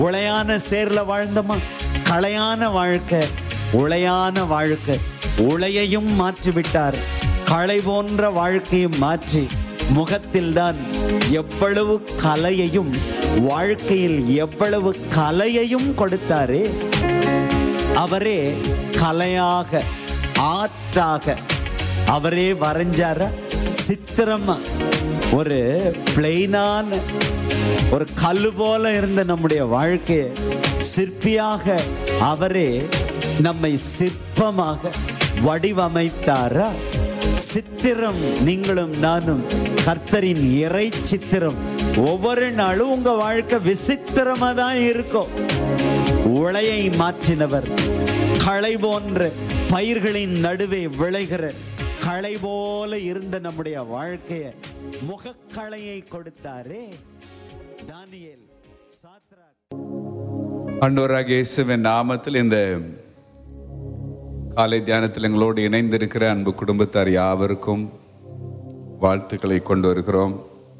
உளையான சேர்ல வாழ்ந்தோமா களையான வாழ்க்கை உளையான வாழ்க்கை உளையையும் மாற்றி விட்டார் களை போன்ற வாழ்க்கையும் மாற்றி முகத்தில் தான் எவ்வளவு கலையையும் வாழ்க்கையில் எவ்வளவு கலையையும் கொடுத்தாரே அவரே கலையாக ஆற்றாக அவரே வரைஞ்சார சித்திரமா ஒரு பிளெயினான ஒரு கல்லு போல இருந்த நம்முடைய வாழ்க்கையை சிற்பியாக அவரே நம்மை சிற்பமாக வடிவமைத்தாரா சித்திரம் நீங்களும் நானும் கர்த்தரின் இறை சித்திரம் ஒவ்வொரு நாளும் உங்க வாழ்க்கை விசித்திரமா தான் இருக்கும் உளையை மாற்றினவர் களை போன்ற பயிர்களின் நடுவே விளைகிற களை போல இருந்த நம்முடைய வாழ்க்கைய முகக்களையை கொடுத்தாரே தானியேல் சாத்ராக் ஆண்டவராக இயேசுவின் நாமத்தில் இந்த காலை தியானத்தில் எங்களோடு இணைந்திருக்கிற அன்பு குடும்பத்தார் யாவருக்கும் வாழ்த்துக்களை கொண்டு வருகிறோம்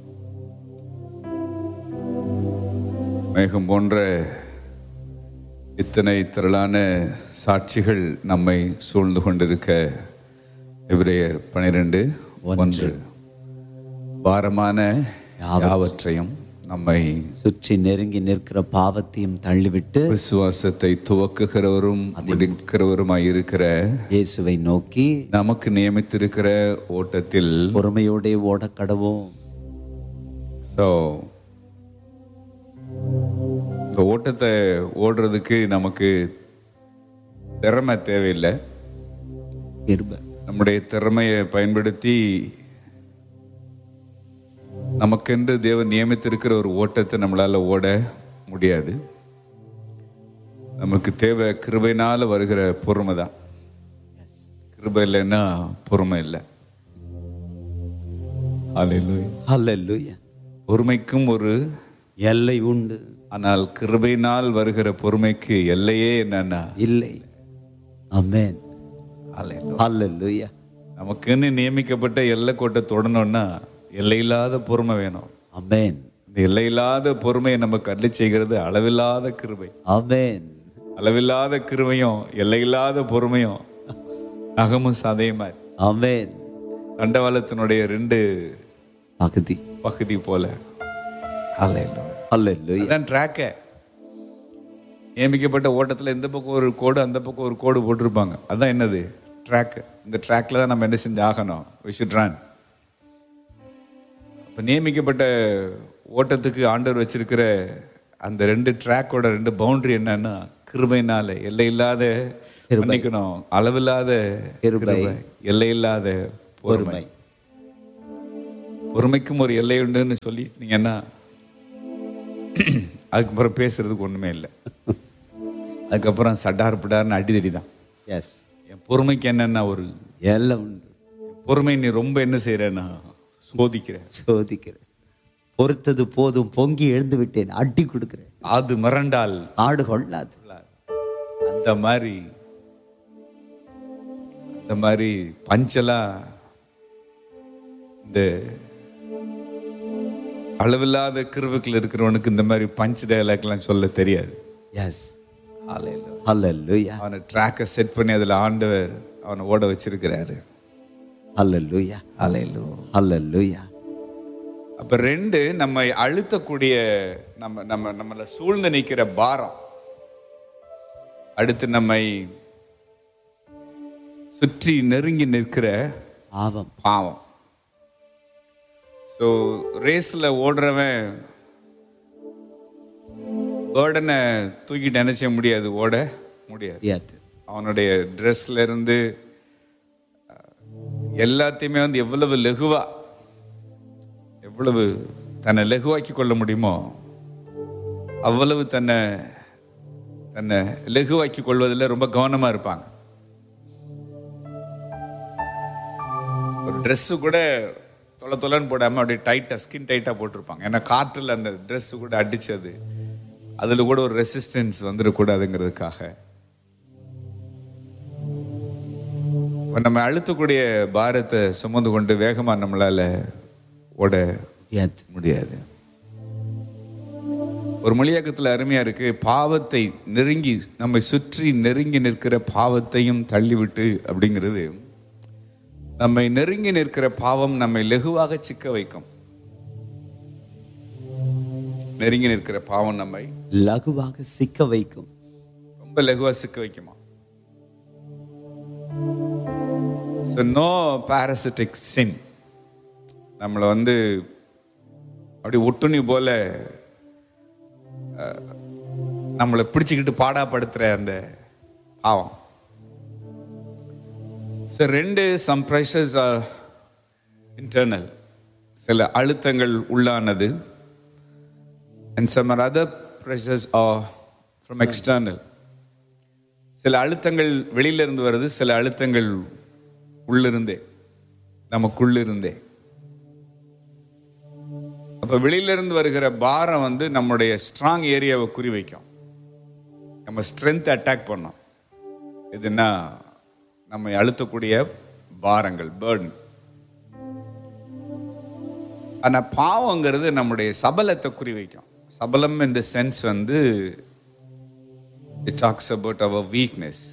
மேகம் போன்ற இத்தனை திரளான சாட்சிகள் நம்மை சூழ்ந்து கொண்டிருக்க எபிரேயர் பனிரெண்டு ஒன்று பாரமான யாவற்றையும் நம்மை சுற்றி நெருங்கி நிற்கிற பாவத்தையும் தள்ளிவிட்டு விசுவாசத்தை துவக்குகிறவரும் முடிக்கிறவருமாய் இருக்கிற இயேசுவை நோக்கி நமக்கு நியமித்திருக்கிற ஓட்டத்தில் பொறுமையோடே ஓடக் கடவோம் ஸோ இந்த ஓட்டத்தை ஓடுறதுக்கு நமக்கு திறமை தேவையில்லை கிருபை நம்முடைய திறமையை பயன்படுத்தி நமக்கென்று தேவன் நியமித்திருக்கிற ஒரு ஓட்டத்தை நம்மளால ஓட முடியாது நமக்கு தேவை கிருபைனால வருகிற பொறுமை தான் கிருபை இல்லைன்னா பொறுமை இல்லை Hallelujah. ஹalleluya பொறுமைக்கும் ஒரு எல்லை உண்டு ஆனால் கிருபையினால் வருகிற பொறுமைக்கு எல்லையே என்னன்னா இல்லை ஆமென் Hallelujah. ஹalleluya நமக்குன்னு நியமிக்கப்பட்ட எல்லை கோட்டை தொடணும்னா எல்லையில்லாத பொறுமை வேணும் ஆமென் இந்த எல்லையில்லாத பொறுமையை நம்ம கல்வி செய்கிறது அளவில்லாத கிருபை ஆமென் அளவில்லாத கிருபையும் எல்லையில்லாத பொறுமையும் நகமும் சதையுமா ஆமென் தண்டவாளத்தினுடைய ரெண்டு பகுதி பகுதி போல Hallelujah. ஹalleluya அதான் ட்ராக்க நியமிக்கப்பட்ட ஓட்டத்தில் இந்த பக்கம் ஒரு கோடு அந்த பக்கம் ஒரு கோடு போட்டிருப்பாங்க அதான் என்னது ட்ராக் இந்த ட்ராக்ல தான் நம்ம என்ன செஞ்சு ஆகணும் we should run இப்போ நியமிக்கப்பட்ட ஓட்டத்துக்கு ஆண்டவர் வச்சிருக்கிற அந்த ரெண்டு ட்ராக்கோட ரெண்டு பவுண்டரி என்னன்னா கிருபைனால எல்லை இல்லாத மன்னிக்கணும் அளவில்லாத கிருபை. கிருபை, எல்லை இல்லாத பொறுமை பொறுமைக்கும் ஒரு எல்லை உண்டுன்னு சொல்லிட்டீங்கன்னா அதுக்கப்புறம் பேசுறதுக்கு ஒண்ணுமே இல்லை அதுக்கப்புறம் சட்டார் பிடார்னு அடிதடி தான் எஸ் என் பொறுமைக்கு என்னன்னா ஒரு எல்லாம் உண்டு பொறுமை நீ ரொம்ப என்ன செய்யறேன்னா சோதிக்கிறேன் சோதிக்கிறேன் பொறுத்தது போதும் பொங்கி எழுந்து விட்டேன் அடி கொடுக்கிறேன் அது மிரண்டால் ஆடு கொள்ளாது அந்த மாதிரி அந்த மாதிரி பஞ்செல்லாம் இந்த அளவில்லாத கிருவுக்குள்ள இருக்கிறவனுக்கு இந்த மாதிரி பஞ்ச் டயலாக்லாம் சொல்ல தெரியாது எஸ் ஹalleluya அவனை ட்ராக்கை செட் பண்ணி அதில் ஆண்டவர் அவனை ஓட வச்சிருக்கிறாரு ஹalleluya அலையிலோ ஹalleluya அப்ப ரெண்டு நம்மை அழுத்தக்கூடிய நம்ம நம்ம நம்மளை சூழ்ந்து நிற்கிற பாரம் அடுத்து நம்மை சுற்றி நெருங்கி நிற்கிற பாவம் பாவம் ஸோ ரேஸில் ஓடுறவன் பேர்டனை தூக்கிட்டு நினைச்ச முடியாது ஓட முடியாது முடியாது அவனுடைய ட்ரெஸ்ல இருந்து அஹ், எல்லாத்தையுமே வந்து எவ்வளவு லெகுவா எவ்வளவு தன்னை லெகுவாக்கி கொள்ள முடியுமோ அவ்வளவு தன்னை தன்னை லெகுவாக்கி கொள்வதில் ரொம்ப கவனமா இருப்பாங்க ஒரு Dress கூட தொலை தொலைன்னு போடாம அப்படியே டைட்டா ஸ்கின் டைட்டா போட்டிருப்பாங்க ஏன்னா காற்றுல அந்த Dress கூட அடிச்சது அதுல கூட ஒரு ரெசிஸ்டன்ஸ் வந்துடக்கூடாதுங்கிறதுக்காக இப்ப நம்ம அழுத்தக்கூடிய பாரத்தை சுமந்து கொண்டு வேகமா நம்மளால ஓட முடியாது முடியாது ஒரு மொழியாக்கத்தில் அருமையா இருக்கு பாவத்தை நெருங்கி நம்மை சுற்றி நெருங்கி நிற்கிற பாவத்தையும் தள்ளிவிட்டு அப்படிங்கிறது நம்மை நெருங்கி நிற்கிற பாவம் நம்மை லெகுவாக சிக்க வைக்கும் நெருங்கி நிற்கிற பாவம் நம்மை லகுவாக சிக்க வைக்கும் ரொம்ப லெகுவா சிக்க வைக்குமா ஸோ நோ parasitic சின் நம்மளை வந்து அப்படி ஒட்டுணி போல அஹ், நம்மளை பிடிச்சிக்கிட்டு பாடாப்படுத்துகிற அந்த பாவம் ஸோ ரெண்டு சம் ப்ரெஷர்ஸ் ஆர் இன்டர்னல் சில அழுத்தங்கள் உள்ளானது and some other pressures are from external சில அழுத்தங்கள் வெளியில இருந்து வருது சில அழுத்தங்கள் உள்ளிருந்தே நமக்குள்ளிருந்தே அப்ப வெளியில இருந்து வருகிற பாரம் வந்து நம்முடைய ஸ்ட்ராங் ஏரியாவை குறிவைக்கும் நம்ம ஸ்ட்ரென்த் அட்டாக் பண்ணோம் இதுன்னா நம்மை அழுத்தக்கூடிய பாரங்கள் பேர்ன் ஆனா பாவங்கிறது நம்முடைய சபலத்தை குறிவைக்கும் சபலம் இந்த சென்ஸ் வந்து it talks about our weakness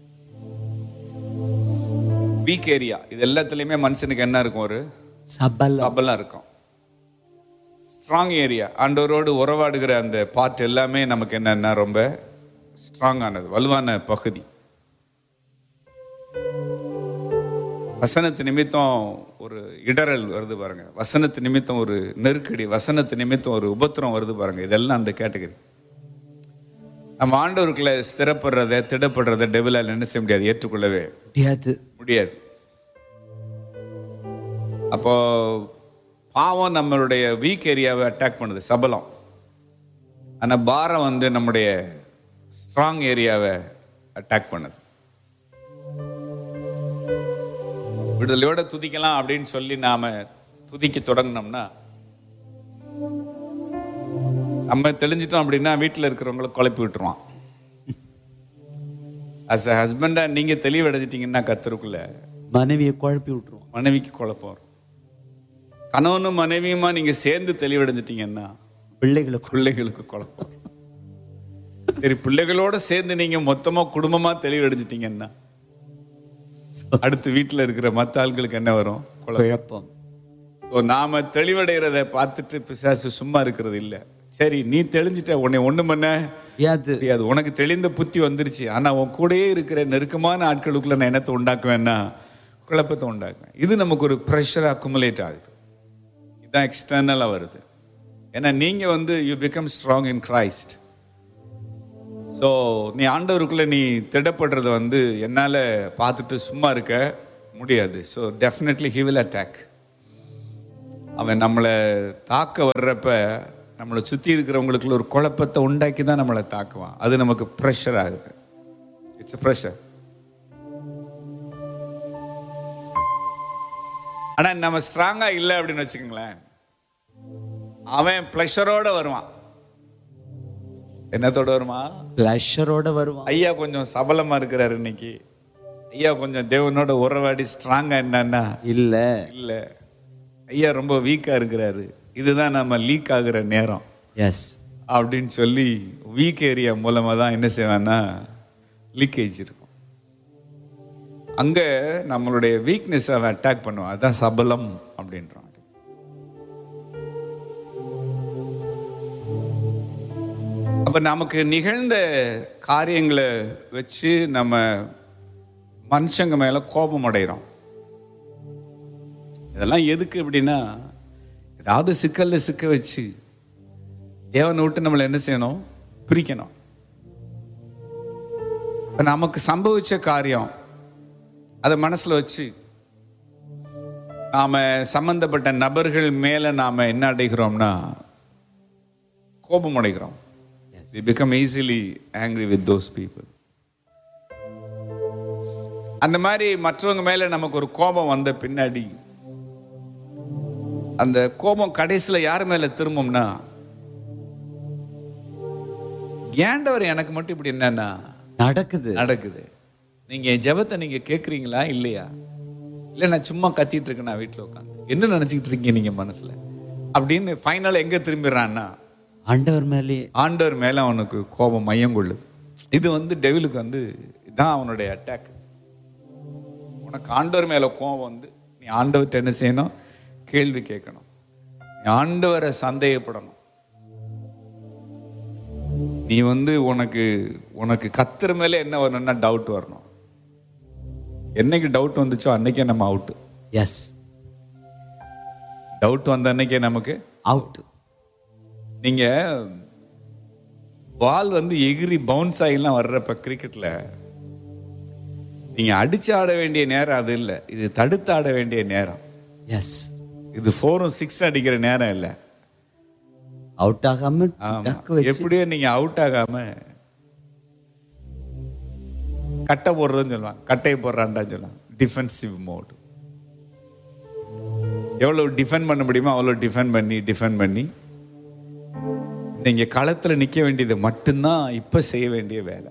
weak area இது எல்லாத்துலயுமே மனுஷனுக்கு என்ன இருக்கும் ஒரு சபலம் சபலம் இருக்கும் ஸ்ட்ராங் ஏரியா ஆண்டவரோடு உறவாடுகிற அந்த பார்ட் எல்லாமே நமக்கு என்னன்னா ரொம்ப ஸ்ட்ராங் ஆனது வலுவான பகுதி வசனத்து நிமித்தம் ஒரு இடறல் வருது பாருங்க வசனத்து நிமித்தம் ஒரு நெருக்கடி வசனத்து நிமித்தம் ஒரு உபத்திரம் வருது பாருங்க இதெல்லாம் அந்த கேட்டகரி நம்ம ஆண்டவருக்குள்ள ஸ்திரப்படுறத திடப்படுறத டெபிளால் என்ன செய்ய முடியாது ஏற்றுக்கொள்ளவே முடியாது முடியாது அப்போ பாவம் நம்மளுடைய வீக் ஏரியாவை அட்டாக் பண்ணுது சபலம் ஆனா பாரம் வந்து நம்முடைய ஸ்ட்ராங் ஏரியாவை அட்டாக் பண்ணுது விடுதலையோட துதிக்கலாம் அப்படின்னு சொல்லி நாம துதிக்க தொடங்கினோம்னா நம்ம தெளிஞ்சிட்டோம் அப்படின்னா வீட்டில் இருக்கிறவங்கள குழப்பி விட்டுருவான் அஸ் அ ஹஸ்பண்டா நீங்க தெளிவடைஞ்சிட்டீங்கன்னா கத்தருக்குள்ள மனைவியை குழப்பி விட்டுருவோம் மனைவிக்கு குழப்பம் வரும் கணவனும் மனைவியுமா நீங்க சேர்ந்து தெளிவடைஞ்சிட்டீங்கன்னா பிள்ளைகளை கு- பிள்ளைகளுக்கு குழப்பம் வரும். சரி பிள்ளைகளோட சேர்ந்து நீங்க மொத்தமா குடும்பமா தெளிவடைஞ்சிட்டீங்கன்னா அடுத்து வீட்டுல இருக்கிற மத்த ஆட்களுக்கு என்ன வரும் குழப்பம் குழப்பம் ஸோ நாம தெளிவடைகிறத பார்த்துட்டு பிசாசு சும்மா இருக்கிறது இல்ல சரி நீ தெளிஞ்சிட்ட உன்னை ஒண்ணு பண்ண முடியாது தெரியாது உனக்கு தெளிந்த புத்தி வந்துருச்சு ஆனா உன் கூடயே இருக்கிற நெருக்கமான ஆட்களுக்குள்ள நான் என்னத்தை உண்டாக்குவேன்னா குழப்பத்தை உண்டாக்குவேன் இது நமக்கு ஒரு ப்ரெஷர் அக்குமுலேட் ஆகுது இதுதான் எக்ஸ்டர்னலா வருது ஏன்னா நீங்க வந்து you become strong in Christ so நீ ஆண்டவருக்குள்ள நீ திடப்படுறத வந்து என்னால பார்த்துட்டு சும்மா இருக்க முடியாது so definitely he will attack அவன் நம்மளை தாக்க வர்றப்ப நம்மளை சுற்றி இருக்கிறவங்களுக்குள்ள ஒரு குழப்பத்தை உண்டாக்கி தான் நம்மளை தாக்குவான் அது நமக்கு ப்ரெஷர் ஆகுது இட்ஸ் ப்ரெஷர் ஆனா நம்ம ஸ்ட்ராங்கா இல்லை அப்படின்னு வச்சுக்கோங்களேன் அவன் ப்ளஷரோட வருவான் என்னத்தோட வருவான் பிளஷரோட வருவான் ஐயா கொஞ்சம் சபலமா இருக்கிறாரு இன்னைக்கு ஐயா கொஞ்சம் தேவனோட உறவாடி ஸ்ட்ராங்கா என்னன்னா இல்ல இல்ல ஐயா ரொம்ப வீக்கா இருக்கிறாரு இதுதான் நம்ம லீக் ஆகுற நேரம் எஸ் அப்படின்னு சொல்லி வீக் ஏரியா மூலமா தான் என்ன செய்வான்னா லீக்கேஜ் இருக்கும் அங்க நம்மளுடைய வீக்னஸ் அவன் அட்டாக் பண்ணுவான் அதான் சபலம் அப்படின்றான் அப்ப நமக்கு நிகழ்ந்த காரியங்களை வச்சு நம்ம மனுஷங்க மேல கோபம் அடைகிறோம் இதெல்லாம் எதுக்கு அப்படின்னா ஏதாவது சிக்கல்ல சிக்க வச்சு தேவனை விட்டு நம்மளை என்ன செய்யணும் பிரிக்கணும் இப்ப நமக்கு சம்பவிச்ச காரியம் அதை மனசுல வச்சு நாம சம்பந்தப்பட்ட நபர்கள் மேல நாம என்ன அடைகிறோம்னா கோபம் அடைகிறோம் we become easily angry with those people அந்த மாதிரி மற்றவங்க மேல நமக்கு ஒரு கோபம் வந்த பின்னாடி அந்த கோபம் கடைசியில யார் மேல திரும்பும்னா ஏண்டவர் எனக்கு மட்டும் இப்படி என்னன்னா நடக்குது நடக்குது நீங்க என் ஜெபத்தை நீங்க கேக்குறீங்களா இல்லையா இல்ல நான் சும்மா கத்திட்டு இருக்கேன் நான் வீட்டுல உட்காந்து என்ன நினைச்சுக்கிட்டு இருக்கீங்க நீங்க மனசுல அப்படின்னு ஃபைனல் எங்க திரும்பிடுறான்னா ஆண்டவர் மேலே ஆண்டவர் மேல அவனுக்கு கோபம் மையம் கொள்ளுது இது வந்து டெவிலுக்கு வந்து இதான் அவனுடைய அட்டாக் உனக்கு ஆண்டவர் மேல கோபம் வந்து நீ ஆண்டவர்கிட்ட என்ன செய்யணும் கேள்வி கேட்கணும் நீ ஆண்டவரை சந்தேகப்படணும் நீ வந்து உனக்கு உனக்கு கத்துற மேல என்ன வரணும்னா டவுட் வரணும் என்னைக்கு டவுட் வந்துச்சோ அன்னைக்கே நம்ம அவுட்டு எஸ் டவுட் வந்த அன்னைக்கே நமக்கு அவுட் நீங்க பால் வந்து எகிரி பவுன்ஸ் ஆகிலாம் வர்றப்ப கிரிக்கெட்ல நீங்க அடிச்சு ஆட வேண்டிய நேரம் அது இல்லை இது தடுத்து ஆட வேண்டிய நேரம் எஸ் இது ஃபோரும் சிக்ஸ் அடிக்கிற நேரம் இல்லை அவுட் ஆகாம ஆமா. டக்கு வச்சு எப்படியோ நீங்க அவுட் ஆகாம கட்டை போடுறதுன்னு சொல்லுவாங்க கட்டையை போடுறான்டான்னு சொல்லுவாங்க டிஃபென்சிவ் மோட் எவ்வளவு டிஃபெண்ட் பண்ண முடியுமோ அவ்வளோ டிஃபெண்ட் பண்ணி டிஃபெண்ட் பண்ணி நீங்க களத்துல நிக்க வேண்டியது மட்டும்தான் இப்ப செய்ய வேண்டிய வேலை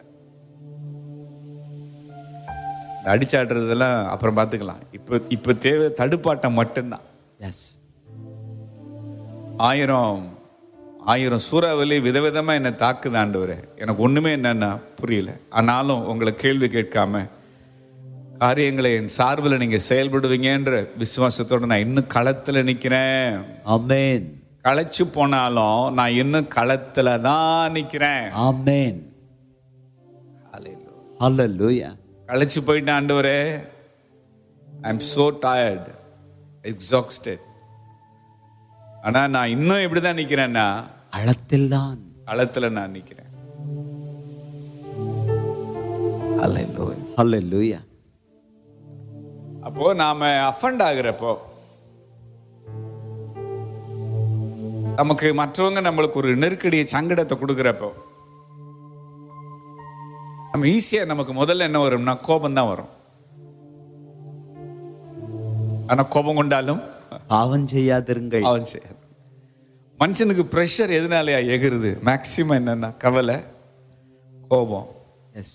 இந்த அடிச்சாடுறதெல்லாம் அப்புறம் பார்த்துக்கலாம் இப்போ இப்போ தேவை தடுப்பாட்டம் மட்டும்தான் எஸ் ஆயிரம் ஆயிரம் சூறாவளி விதவிதமா என்னை தாக்குது ஆண்டவரே எனக்கு ஒண்ணுமே என்னன்னா புரியல ஆனாலும் உங்களை கேள்வி கேட்காம காரியங்களை என் சார்பில் நீங்க செயல்படுவீங்கன்ற விசுவாசத்தோட நான் இன்னும் களத்துல நிக்கிறேன் ஆமென் களைச்சு போனாலும் நான் இன்னும் களத்துல தான் நிக்கிறேன் ஆமென் ஹalleluya களைச்சு போயிட்டேன் ஆண்டவரே I am so tired exhausted ஆனா நான் இன்னும் எப்படிதான் நிக்கிறேன்னா அளத்தில்தான் களத்துல நான் நிக்கிறேன் ஹalleluya அப்போ நாம அஃபண்ட் ஆகுறப்போ நமக்கு மற்றவங்க நம்மளுக்கு ஒரு நெருக்கடியை சங்கடத்தை கொடுக்குறப்போ நம்ம ஈஸியா நமக்கு முதல்ல என்ன வரும்னா கோபம் தான் வரும் ஆனா கோபம் கொண்டாலும் பாவம் செய்யாதிருங்கள் அவன் செய்யாது மனுஷனுக்கு ப்ரெஷர் எதனாலயா எகுறுது மேக்சிமம் என்னன்னா கவலை கோபம் எஸ்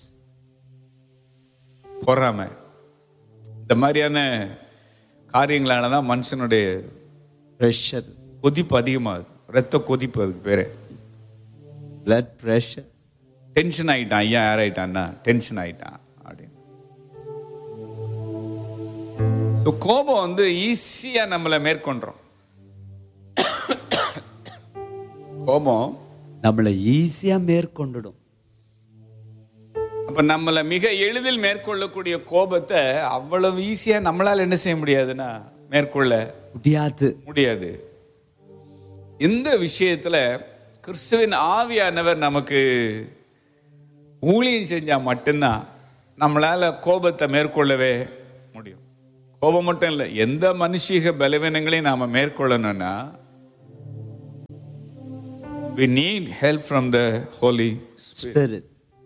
பொறாமை இந்த மாதிரியான காரியங்களால தான் மனுஷனுடைய பிரஷர் கொதிப்பு அதிகமாகுது ரத்த கொதிப்பு அதுக்கு பேரு blood pressure டென்ஷன் ஆயிட்டான் ஐயா யார் ஆயிட்டான்னா டென்ஷன் ஆயிட்டான் அப்படின்னு ஸோ கோபம் வந்து ஈஸியா நம்மளை மேற்கொண்டுரும் கோபம் நம்மளை ஈஸியா மேற்கொண்டுடும் அப்ப நம்மளை மிக எளிதில் மேற்கொள்ளக்கூடிய கோபத்தை அவ்வளவு ஈஸியா நம்மளால என்ன செய்ய முடியாதுன்னா மேற்கொள்ள முடியாது முடியாது இந்த விஷயத்துல கிறிஸ்துவின் ஆவியானவர் நமக்கு ஊழியம் செஞ்சா மட்டும்தான் நம்மளால கோபத்தை மேற்கொள்ளவே முடியும் கோபம் மட்டும் இல்லை எந்த மனுஷீக பலவீனங்களையும் நாம மேற்கொள்ளணும்னா we need help from the holy spirit spirit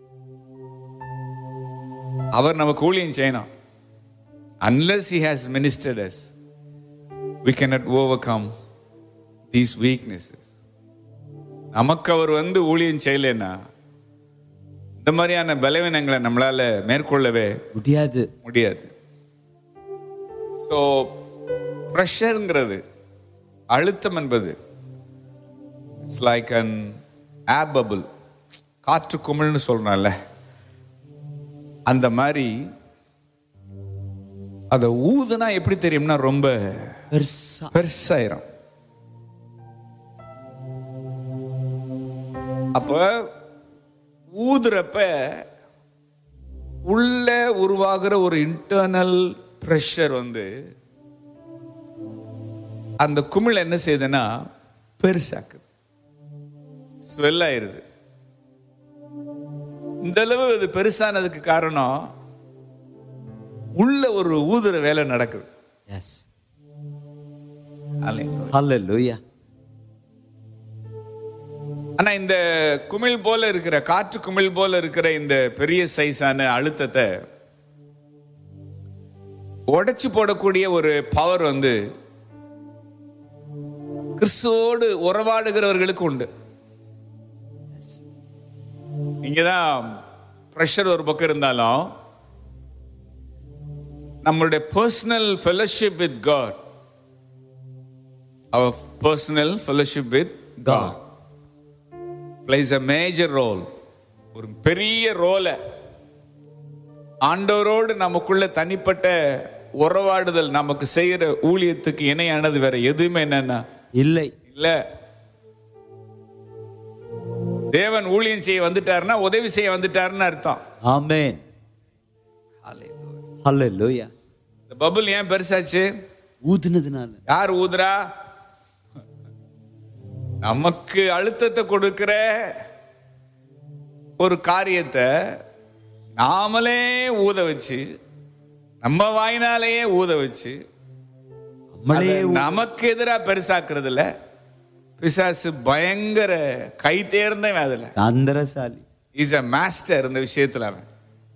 அவர் நமக்கு ஊழியம் செய்யணும் unless he has ministered us we cannot overcome these weaknesses நமக்கு அவர் வந்து ஊழியம் செய்யலைன்னா இந்த மாதிரியான பலவீனங்களை நம்மளால மேற்கொள்ளவே முடியாது முடியாது ஸோ ப்ரெஷருங்கிறது அழுத்தம் என்பது it's like an air bubble காற்று குமிழ்னு சொல்றோம்ல அந்த மாதிரி அதை ஊதுனா எப்படி தெரியும்னா ரொம்ப பெருசா பெருசாயிரும் அப்ப ஊதுறப்ப உள்ள உருவாகிற ஒரு இன்டர்னல் ப்ரெஷர் வந்து அந்த குமிழ் என்ன செய்யுதுன்னா பெருசாக்குது ஸ்வெல் ஆயிருது இந்த அளவு அது பெருசானதுக்கு காரணம் உள்ள ஒரு ஊதுற வேலை நடக்குது எஸ் அல்லேலூயா. ஹalleluya ஆனா இந்த குமிழ் போல இருக்கிற காற்று குமிழ் போல இருக்கிற இந்த பெரிய சைஸான அழுத்தத்தை உடைச்சு போடக்கூடிய ஒரு பவர் வந்து கிறிஸ்துவோடு உறவாடுகிறவர்களுக்கு உண்டு நீங்க தான் ப்ரெஷர் ஒரு பக்கம் இருந்தாலும் நம்மளுடைய personal fellowship with God our personal fellowship with God plays a major role ஒரு பெரிய ரோலை ஆண்டவரோடு நமக்குள்ள தனிப்பட்ட உறவாடுதல் நமக்கு செய்யற ஊழியத்துக்கு இணையானது வேற எதுவுமே என்னன்னா இல்லை இல்ல தேவன் ஊழியம் செய்ய வந்துட்டாருன்னா உதவி செய்ய வந்துட்டாருன்னு அர்த்தம் ஆமென் ஹalleluya இந்த பபுள் ஏன் பெருசாச்சு ஊதுனதுனால யார் ஊதுறா நமக்கு அழுத்தத்தை கொடுக்கிற ஒரு காரியத்தை நாமளே ஊத வச்சு நம்ம வாயினாலேயே ஊத வச்சு நம்மளே அதை நமக்கு எதிரா பெருசாக்குறதுல பிசாசு பயங்கர கை தேர்ந்தவன் அதுல தந்திரசாலி இஸ் அ மாஸ்டர் இந்த விஷயத்துல அவன்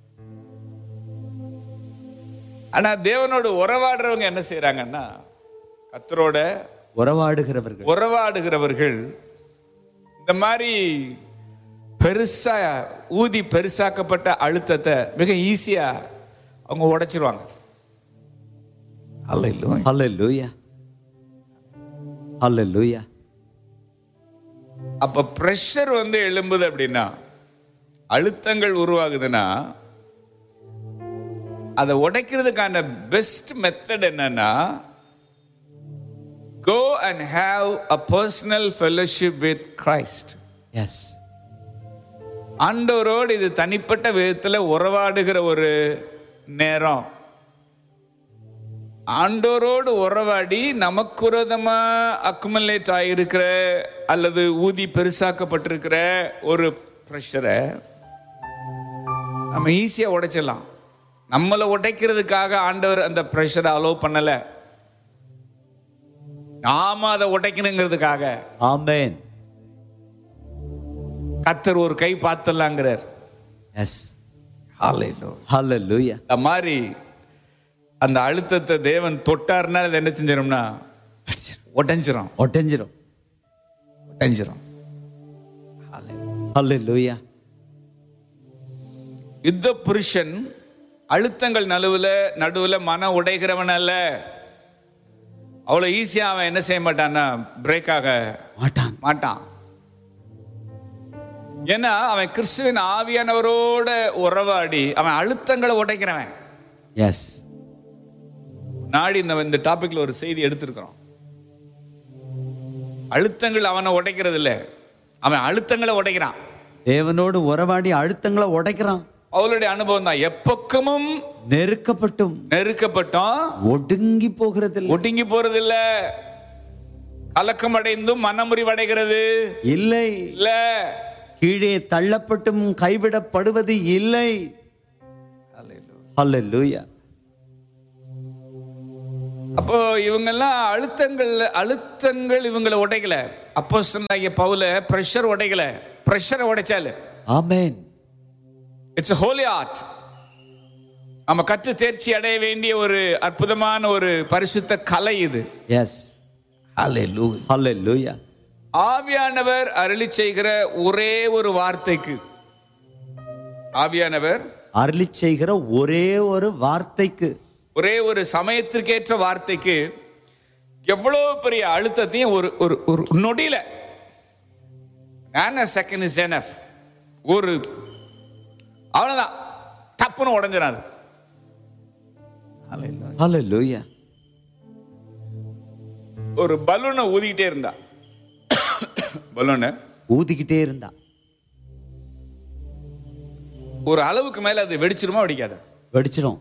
ஆனா தேவனோடு உறவாடுறவங்க என்ன செய்றாங்கன்னா கத்தரோட உறவாடுகிறவர்கள் உறவாடுகிறவர்கள் இந்த மாதிரி பெருசா ஊதி பெருசாக்கப்பட்ட அழுத்தத்தை மிக ஈஸியா அவங்க உடைச்சிருவாங்க அல்ல ஹalleluya ஹalleluya அப்ப பிரஷர் வந்து எழும்புது அப்படின்னா அழுத்தங்கள் உருவாகுதுன்னா அதை உடைக்கிறதுக்கான பெஸ்ட் மெத்தட் என்னன்னா go and have a personal fellowship with Christ எஸ் ஆண்டவரோடு இது தனிப்பட்ட விதத்துல உறவாடுகிற ஒரு நேரம் ஆண்டோரோடு உறவாடி நமக்குரதமா அக்குமலேட் ஆகியிருக்கிற அல்லது ஊதி பெருசாக்கப்பட்டிருக்கிற ஒரு ப்ரெஷரை நம்ம ஈஸியா உடைச்சிடலாம் நம்மளை உடைக்கிறதுக்காக ஆண்டவர் அந்த ப்ரெஷரை அலோவ் பண்ணல நாம அதை உடைக்கணுங்கிறதுக்காக ஆமென் கத்தர் ஒரு கை பார்த்துடலாங்கிறார் எஸ் ஹalleluya அந்த மாதிரி அந்த அழுத்தத்தை தேவன் தொட்டார்னா அது என்ன செஞ்சிடும்னா உடைஞ்சிரும் ஒட்டஞ்சிரும் உடைஞ்சிரும் ஹalleluya யுத்த புருஷன் அழுத்தங்கள் நடுவுல நடுவுல மன உடைகிறவன் அல்ல அவ்வளவு ஈஸியா அவன் என்ன செய்ய மாட்டான்னா பிரேக் ஆக மாட்டான் மாட்டான் ஏன்னா அவன் கிறிஸ்துவின் ஆவியானவரோட உறவாடி அவன் அழுத்தங்களை உடைக்கிறவன் எஸ் நாடி இந்த இந்த டாபிக்ல ஒரு செய்தி எடுத்திருக்கிறோம் அழுத்தங்கள் அவனை உடைக்கிறது இல்ல அவன் அழுத்தங்களை உடைக்கிறான் தேவனோடு உறவாடி அழுத்தங்களை உடைக்கிறான் அவளுடைய அனுபவம் தான் எப்பக்கமும் நெருக்கப்பட்டும் நெருக்கப்பட்டோம் ஒடுங்கி போகிறதில்லை ஒடுங்கி போறது இல்ல கலக்கம் அடைந்தும் மனமுறிவடைகிறது இல்லை இல்ல கீழே தள்ளப்பட்டும் கைவிடப்படுவது இல்லை ஹalleluya அப்போ இவங்கெல்லாம் அழுத்தங்கள் அழுத்தங்கள் இவங்களை உடைக்கல அப்போ சொன்னாங்க பவுல பிரஷர் உடைக்கல பிரஷரை உடைச்சாலு ஆமென் இட்ஸ் ஹோலி ஆர்ட் நம்ம கற்று தேர்ச்சி அடைய வேண்டிய ஒரு அற்புதமான ஒரு பரிசுத்த கலை இது எஸ் ஹalleluya ஆவியானவர் அருளி செய்கிற ஒரே ஒரு வார்த்தைக்கு ஆவியானவர் அருளி செய்கிற ஒரே ஒரு வார்த்தைக்கு ஒரே ஒரு சமயத்திற்கேற்ற வார்த்தைக்கு எவ்வளவு பெரிய அழுத்தத்தையும் ஒரு ஒரு ஒரு நொடியில செகண்ட் இஸ் எனஃப் ஒரு அவ்வளவுதான் டப்புன்னு உடஞ்சிடாது ஹalleluya ஒரு பலூனை ஊதிக்கிட்டே இருந்தா பலூனை ஊதிக்கிட்டே இருந்தா ஒரு அளவுக்கு மேல அது வெடிச்சிருமா வெடிக்காத வெடிச்சிடும்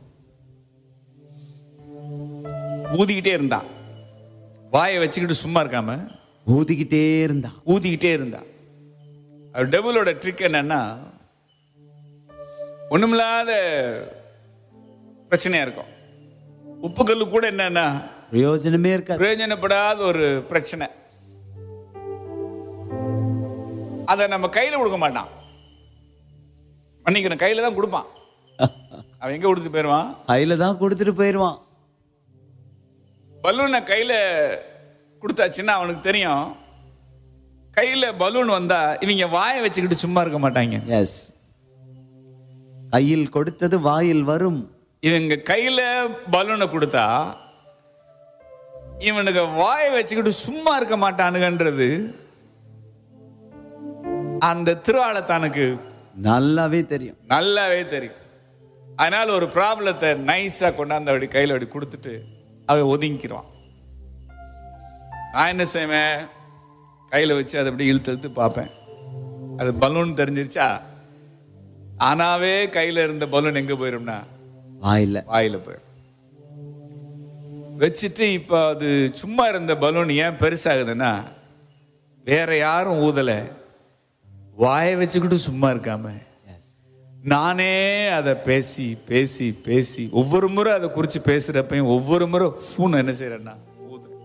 ஊதிக்கிட்டே இருந்தா வாயை வச்சுக்கிட்டு சும்மா இருக்காம ஊதிக்கிட்டே இருந்தா ஊதிக்கிட்டே இருந்தா அது டெபிளோட ட்ரிக் என்னன்னா ஒண்ணுமில்லாத பிரச்சனையா இருக்கும் உப்புக்கல்லு கூட என்னன்னா பிரயோஜனமே இருக்காது பிரயோஜனப்படாத ஒரு பிரச்சனை அதை நம்ம கையில கொடுக்க மாட்டான் மன்னிக்கணும் கையில தான் கொடுப்பான் அவன் எங்க கொடுத்து போயிருவான் கையில தான் கொடுத்துட்டு போயிடுவான் பலூனை கையில கொடுத்தாச்சுன்னா அவனுக்கு தெரியும் கையில பலூன் வந்தா இவங்க வாயை வச்சுக்கிட்டு சும்மா இருக்க மாட்டாங்க எஸ் கையில் கொடுத்தது வாயில் வரும் இவங்க கையில பலூனை கொடுத்தா இவனுக்கு வாயை வச்சுக்கிட்டு சும்மா இருக்க மாட்டானுங்கன்றது அந்த திருவாளத்தானுக்கு நல்லாவே தெரியும் நல்லாவே தெரியும் அதனால ஒரு ப்ராப்ளத்தை நைஸா கொண்டாந்து அப்படி கையில் அப்படி கொடுத்துட்டு அவன் ஒதுங்கிக்கிறான் நான் என்ன செய்வேன் கையில் வச்சு அதை அப்படி இழுத்து இழுத்து பார்ப்பேன் அது பலூன் தெரிஞ்சிருச்சா ஆனாவே கையில் இருந்த பலூன் எங்கே போயிரும்னா வாயில வாயில போயிடும் வச்சுட்டு இப்போ அது சும்மா இருந்த பலூன் ஏன் பெருசாகுதுன்னா வேற யாரும் ஊதல வாயை வச்சுக்கிட்டு சும்மா இருக்காம நானே அதை பேசி பேசி பேசி ஒவ்வொரு முறை அதை குறித்து பேசுறப்பையும் ஒவ்வொரு முறை ஃபோன் என்ன செய்யறேன்னா ஊதுறேன்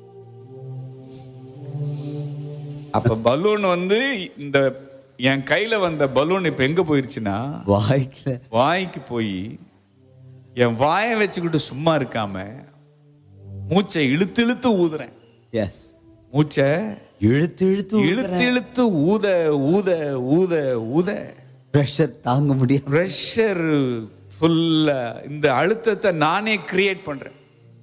அப்ப பலூன் வந்து இந்த என் கையில வந்த பலூன் இப்ப எங்க போயிருச்சுன்னா வாய்க்கல வாய்க்கு போய் என் வாயை வச்சுக்கிட்டு சும்மா இருக்காம மூச்சை இழுத்து இழுத்து ஊதுறேன் எஸ் மூச்சை இழுத்து இழுத்து இழுத்து இழுத்து ஊத ஊத ஊத ஊத ப்ரெஷர் தாங்க முடியாது ப்ரெஷர் ஃபுல்லா இந்த அழுத்தத்தை நானே கிரியேட் பண்றேன்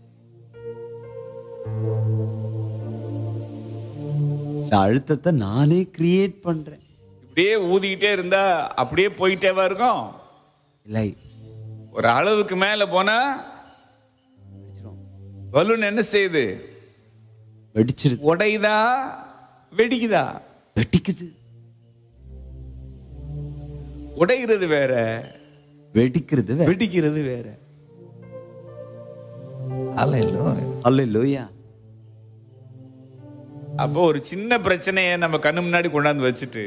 இந்த அழுத்தத்தை நானே கிரியேட் பண்றேன் இப்படியே ஊதிக்கிட்டே இருந்தா அப்படியே போயிட்டேவா இருக்கும் இல்லை ஒரு அளவுக்கு மேல போனா பலூன் என்ன செய்யுது வெடிச்சிருது உடையுதா வெடிக்குதா வெடிக்குது உடைகிறது வேற வெடிக்கிறது வே- வெடிக்கிறது வேற அல்லேலூயா அப்போ ஒரு சின்ன பிரச்சனையை நம்ம கண்ணு முன்னாடி கொண்டாந்து வச்சுட்டு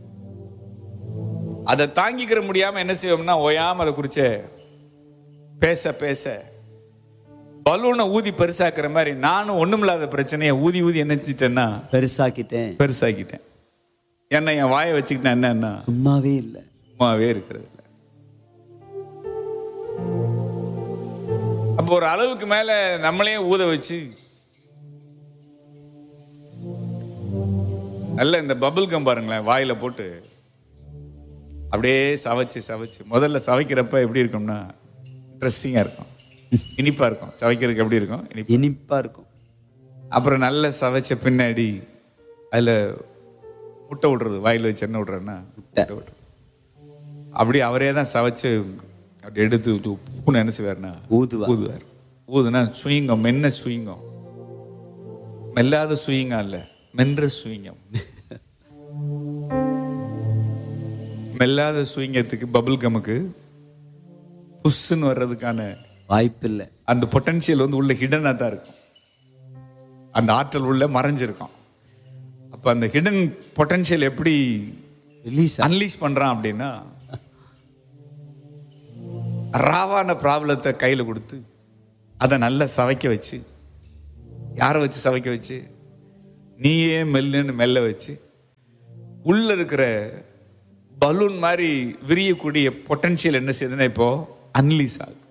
அதை தாங்கிக்கிற முடியாம என்ன செய்வோம்னா ஓயாம அதை குறிச்ச பேச பேச பலூனை ஊதி பெருசாக்குற மாதிரி நானும் ஒண்ணுமில்லாத பிரச்சனையை ஊதி ஊதி என்ன செஞ்சிட்டேன்னா பெருசாக்கிட்டேன் பெருசாக்கிட்டேன் என்ன என் வாயை வச்சுக்கிட்டேன் என்னன்னா சும்மாவே இல்லை சும்மாவே இருக்கிறது இல்ல அப்போ ஒரு அளவுக்கு மேல நம்மளையே ஊத வச்சு நல்ல இந்த பபிள் கம் பாருங்களேன் வாயில போட்டு அப்படியே சவைச்சு சவைச்சு முதல்ல சவைக்கிறப்ப எப்படி இருக்கும்னா இன்ட்ரெஸ்டிங்கா இருக்கும் இனிப்பா இருக்கும் சவைக்கிறதுக்கு எப்படி இருக்கும் இனிப்பு இனிப்பா இருக்கும் அப்புறம் நல்ல சவைச்ச பின்னாடி அதுல முட்டை விடுறது வாயில வச்சு என்ன விடுறேன்னா முட்டை விடுறது அப்படி அவரே தான் சவைச்சு அப்படி எடுத்து உப்புன்னு என்ன செய்வார்னா ஊதுவா ஊதுவார் ஊதுனா சுயிங்கம் மென்ன சுயிங்கம் மெல்லாத சுயிங்கம் இல்ல மென்ற சுயிங்கம் மெல்லாத சுயிங்கத்துக்கு பபிள் கமுக்கு புஷ்ஷுன்னு வர்றதுக்கான வாய்ப்பில்லை அந்த பொட்டன்ஷியல் வந்து உள்ள ஹிடனாக தான் இருக்கும் அந்த ஆற்றல் உள்ள மறைஞ்சிருக்கும் அப்போ அந்த ஹிடன் பொட்டன்ஷியல் எப்படி ரிலீஸ் அன்லீஷ் பண்றான் அப்படின்னா ராவான ப்ராப்ளத்தை கையில் கொடுத்து அதை நல்லா சவைக்க வச்சு யாரை வச்சு சவைக்க வச்சு நீயே மெல்லுன்னு மெல்ல வச்சு உள்ள இருக்கிற பலூன் மாதிரி விரியக்கூடிய பொட்டன்ஷியல் என்ன செய்யுதுன்னா இப்போ அன்லீஸ் ஆகுது